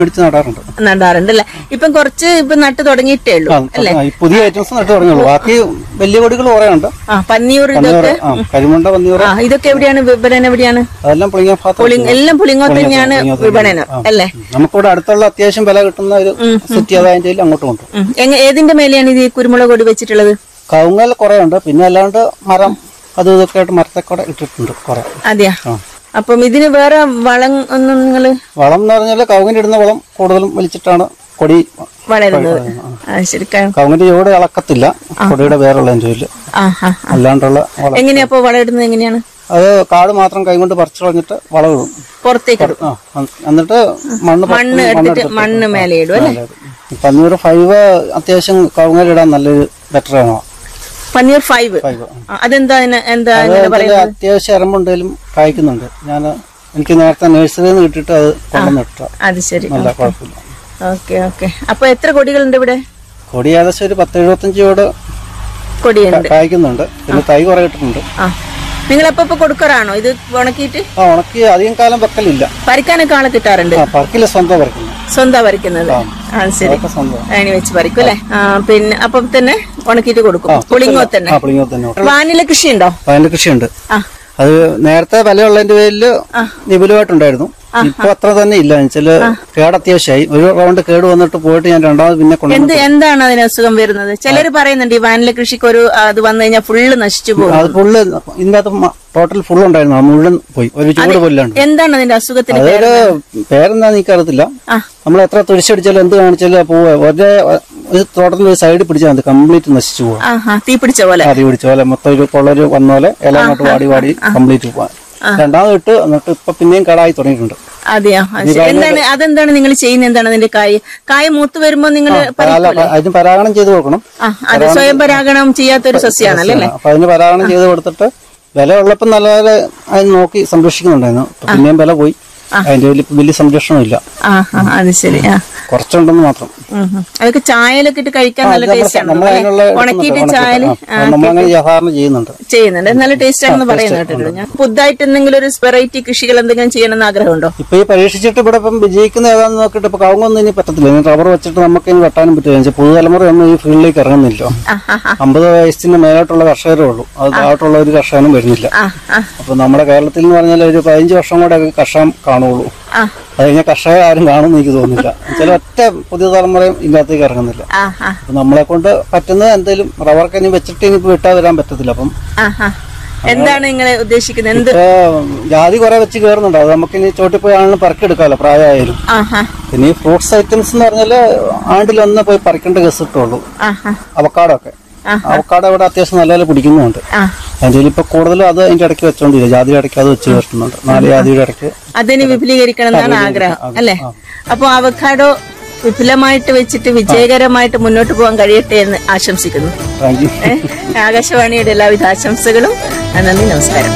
പിടിച്ച് നടാറുണ്ട് നടാറുണ്ട് അല്ലെ ഇപ്പം കുറച്ച് ഇപ്പൊ നട്ട് തുടങ്ങിയിട്ടേ ഉള്ളൂ ആ, അല്ലെ ഈ പുതിയ ഐറ്റംസ് നട്ടു തുടങ്ങിയുള്ളൂ ബാക്കി വലിയ കൊടികൾ കുറെ ഉണ്ട് ആ പന്നിയൂർ പന്നിയൂർ ഇതൊക്കെ ആ കരിമുണ്ട പന്നിയൂർ ആ ഇതൊക്കെ എവിടെയാണ് വിപണനം എവിടെയാണ് അതെല്ലാം പുളിങ്ങ ഭാഗത്ത് പുളി എല്ലാം പുളിങ്ങോ തന്നെയാണ് വിപണനം അല്ലെ നമുക്കിവിടെ അടുത്തുള്ള അത്യാവശ്യം വില കിട്ടുന്ന ഒരു സിറ്റി അതായത് അതിന്റെ അങ്ങോട്ട് കൊണ്ടുപോകും ഉം. എങ്ങ ഏതിന്റെ മേലെയാണ് ഇത് ഈ കുരുമുളക് കൊടി വെച്ചിട്ടുള്ളത് കവുങ്ങൽ കുറെ ഉണ്ട് പിന്നെ അല്ലാണ്ട് മരം അതും ഇതൊക്കെ ആയിട്ട് മരത്തെ കൂടെ ഇട്ടിട്ടുണ്ട് കുറെ അതെയാ ആ. അപ്പം ഇതിന് വേറെ വളം ഒന്നും നിങ്ങള് വളം എന്ന് പറഞ്ഞാൽ കവുങ്ങിനിടുന്ന വളം കൂടുതലും വലിച്ചിട്ടാണ് കൊടി വളരുന്നത് ആ ശരി ക- കവുങ്ങിന്റെ ചുവട് ഇളക്കത്തില്ല കൊടിയുടെ വേറുള്ള ജോലി ആ ആ ആ. അല്ലാണ്ടുള്ള വളം എങ്ങനെയാ അപ്പൊ വളരുന്നത് എങ്ങനെയാണ് അത് കാട് മാത്രം കൈകൊണ്ട് പറിച്ചു കളഞ്ഞിട്ട് വളം ഇടും പുറത്തേക്ക് ഇടും ആ അ- എന്നിട്ട് മണ്ണ് പ- മണ്ണ് എടുത്തിട്ട് മണ്ണ് മേലെ ഇടും അല്ലെ പന്നൂറ് ഫൈവ് അത്യാവശ്യം കവുങ്ങലിടാൻ നല്ലൊരു ബെറ്റർ ആണ് പനീർ ഫൈവ് ഫൈവ് ആ, അതെന്താ അതിന്- എന്താ അത് ഇങ്ങനെ ഇതില് പറയുന്നത് അത്യാവശ്യം ഇറമ്പുണ്ടെങ്കിലും കായ്ക്കുന്നുണ്ട് ഞാൻ എനിക്ക് നേരത്തെ നഴ്സറിയിൽ നിന്ന് കിട്ടിയിട്ട് അത് കൊണ്ടുവന്നിട്ട അത് ശരി നല്ല കുഴപ്പമില്ല ഓക്കെ ഓക്കെ അപ്പൊ എത്ര കൊടികളുണ്ട് ഇവിടെ കൊടി ഏകദേശം ഒരു പത്ത് എഴുപത്തഞ്ച് ചൂട് കൊടിയുണ്ട് കായ്ക്കുന്നുണ്ട് പിന്നെ തൈ കുറെ ഇട്ടിട്ടുണ്ട് ആ നിങ്ങൾ അപ്പൊ ഇപ്പൊ കൊടുക്കാറാണോ ഇത് ഉണക്കിയിട്ട് ആ ഉണക്കി അധികം കാലം വെക്കലില്ല പറിക്കാനൊക്കെ ആളെ കിട്ടാറുണ്ട് ആ പറക്കില്ല സ്വന്തം പറിക്കുന്നു സ്വന്തം പറിക്കുന്നത് ആ ശരി അതൊക്കെ സ്വന്തം അതിന് വെച്ച് പറിക്കും അല്ലെ ആ പിന്നെ അപ്പം തന്നെ ഉണക്കിയിട്ട് കൊടുക്കും പുളിങ്ങോ തന്നെ ആ പുളിങ്ങോ തന്നെ വാനില കൃഷി ഉണ്ടോ വയലിന്റെ കൃഷിയുണ്ട് ആ അത് നേരത്തെ വിലയുള്ളതിന്റെ പേരിൽ വിപുലമായിട്ടുണ്ടായിരുന്നു ഇപ്പൊ അത്ര തന്നെ ഇല്ല എന്നുവെച്ചാല് കേട് അത്യാവശ്യമായി ഒരു റൗണ്ട് കേട് വന്നിട്ട് പോയിട്ട് ഞാൻ രണ്ടാമത് പിന്നെ കൊണ്ടു എന്ത് എന്താണ് അതിന് അസുഖം വരുന്നത് ചിലര് പറയുന്നുണ്ട് ഈ വാനില കൃഷിക്ക് ഒരു ആ, അത് വന്നു കഴിഞ്ഞാൽ ഫുള്ള് നശിച്ചു പോകും അത് ഫുള്ള് ഇതിന്റെ അകത്ത് ടോട്ടൽ ഫുൾ ഉണ്ടായിരുന്നു അത് മുഴുവൻ പോയി ഒരു ചൂട് കൊല്ലുണ്ട് എന്താണ് അതിന്റെ അസുഖത്തിന് അതൊരു പേരെന്താന്ന് എനിക്കറിയത്തില്ല ആ. നമ്മൾ എത്ര തുരിശടിച്ചാലും എന്ത് കാണിച്ചാലും പോവുക ഒരേ ഒരു തോട്ടത്തിൽ ഒരു സൈഡിൽ പിടിച്ചാൽ മതി കംപ്ലീറ്റ് നശിച്ചു പോകും ആ ആ തീ പിടിച്ച പോലെ അരി പിടിച്ച പോലെ മൊത്തം ഒരു കൊള്ളൊരു വന്ന പോലെ ഇല അങ്ങോട്ട് വാടി വാടി കംപ്ലീറ്റ് പോകാൻ രണ്ടാമത് ഇട്ട് എന്നിട്ട് ഇപ്പൊ പിന്നെയും കടായി തുടങ്ങിയിട്ടുണ്ട് അതെയോ ആ, ശരി. എന്താണ് അതെന്താണ് നിങ്ങൾ ചെയ്യുന്നത് എന്താണ് അതിന്റെ കായ് കായ മൂത്ത് വരുമ്പോ നിങ്ങൾ അല്ല അതിന് പരാഗണം ചെയ്ത് കൊടുക്കണം ആ അത് സ്വയം പരാഗണം ചെയ്യാത്തൊരു സസ്യാണല്ലോ അല്ലേ അപ്പൊ അതിന് പരാഗണം ചെയ്ത് കൊടുത്തിട്ട് വില ഉള്ളപ്പോൾ നല്ല പോലെ അത് നോക്കി സംരക്ഷിക്കുന്നുണ്ടായിരുന്നു ഇപ്പൊ പിന്നെയും വില പോയി അതിന്റെ വലിയ വലിയ സംരക്ഷണം ഇല്ല ആ ആ അത് ശരി ആ കുറച്ചുണ്ടെന്ന് മാത്രം ഉം, ഉം. അതൊക്കെ ചായലൊക്കെ ഇട്ട് കഴിക്കാൻ നല്ല ടേസ്റ്റ് ആണ് നമ്മൾ അതിനുള്ള ഉണക്കിയിട്ട് ചായല് നമ്മളങ്ങനെ സാധാരണ ചെയ്യുന്നുണ്ട് ചെയ്യുന്നുണ്ട് നല്ല ടേസ്റ്റ് ആണെന്ന് പറയുന്നത് കേട്ടിട്ടുണ്ട് ഞാൻ പുതുതായിട്ട് എന്തെങ്കിലും ഒരു വെറൈറ്റി കൃഷികൾ എന്തെങ്കിലും ചെയ്യണമെന്ന് ആഗ്രഹമുണ്ടോ ഇപ്പൊ ഈ പരീക്ഷിച്ചിട്ട് ഇവിടെ ഇപ്പം വിജയിക്കുന്ന ഏതാന്ന് നോക്കിയിട്ട് ഇപ്പൊ കവുങ്ങൊന്നും ഇനി പറ്റത്തില്ല ഇനി റബ്ബർ വെച്ചിട്ട് നമുക്ക് ഇനി വെട്ടാനും പറ്റില്ല എന്ന് വെച്ചാൽ പുതുതലമുറ ഒന്നും ഈ ഫീൽഡിലേക്ക് ഇറങ്ങുന്നില്ലോ ആ ആ ആ അമ്പത് വയസ്സിന് മേലോട്ടുള്ള കർഷകരേ ഉള്ളൂ അത് താഴോട്ടുള്ള ഒരു കർഷകനും വരുന്നില്ല ആ ആ അപ്പൊ നമ്മുടെ കേരളത്തിൽ എന്ന് പറഞ്ഞാൽ ഒരു പതിനഞ്ച് വർഷം കൂടെ ഒക്കെ കർഷകം കാണുള്ളൂ ആ അത് കഴിഞ്ഞാൽ കർഷകർ ആരും കാണുമെന്ന് എനിക്ക് തോന്നുന്നില്ല ചില ഒറ്റ പുതിയ തലമുറയും ഇതിനകത്തേക്ക് ഇറങ്ങുന്നില്ല ആ ആ അപ്പൊ നമ്മളെ കൊണ്ട് പറ്റുന്നത് എന്തെങ്കിലും റബ്ബർക്ക് ഇനി വെച്ചിട്ട് ഇനി വിട്ടാൽ വരാൻ പറ്റത്തില്ല അപ്പം ആ ആ എന്താണ് നിങ്ങൾ ഉദ്ദേശിക്കുന്നത് എന്ത് ഇപ്പൊ ജാതി കുറെ വെച്ച് കയറുന്നുണ്ട് അത് നമുക്ക് ഇനി ചോട്ടിൽ പോയി ആണെങ്കിലും പറക്കെടുക്കാമല്ലോ പ്രായമായാലും ആ ആ പിന്നെ ഈ ഫ്രൂട്ട്സ് ഐറ്റംസ് എന്ന് പറഞ്ഞാല് ആണ്ടിലൊന്ന് പോയി പറിക്കേണ്ട കേസ് കിട്ടുള്ളൂ ആ ആ അവക്കാടോ ഒക്കെ ആ. അവക്കാടോ ഇവിടെ അത്യാവശ്യം നല്ല പിടിക്കുന്നുണ്ട് ആ അതിന്റെ ഇപ്പൊ കൂടുതലും അത് അതിന്റെ ഇടയ്ക്ക് വെച്ചോണ്ടില്ല ജാതിയുടെ ഇടയ്ക്ക് അത് വെച്ച് കയറ്റുന്നുണ്ട് നാല് ജാതിയുടെ ഇടയ്ക്ക് അതിന് വിപുലീകരിക്കണം എന്നാണ് ആഗ്രഹം അല്ലെ അപ്പൊ അവക്കാഡോ വിപുലമായിട്ട് വെച്ചിട്ട് വിജയകരമായിട്ട് മുന്നോട്ട് പോകാൻ കഴിയട്ടെ എന്ന് ആശംസിക്കുന്നു താങ്ക് യു ഏ? ആകാശവാണിയുടെ എല്ലാവിധ ആശംസകളും നന്ദി നമസ്കാരം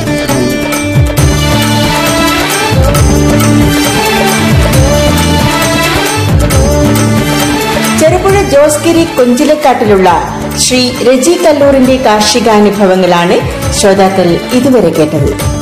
ചെറുപുഴ ജോസ്ഗിരി കൊഞ്ചിലക്കാട്ടിലുള്ള ശ്രീ രജി കല്ലൂറിന്റെ കാർഷികാനുഭവങ്ങളാണ് ശ്രോതാക്കൾ ഇതുവരെ കേട്ടത്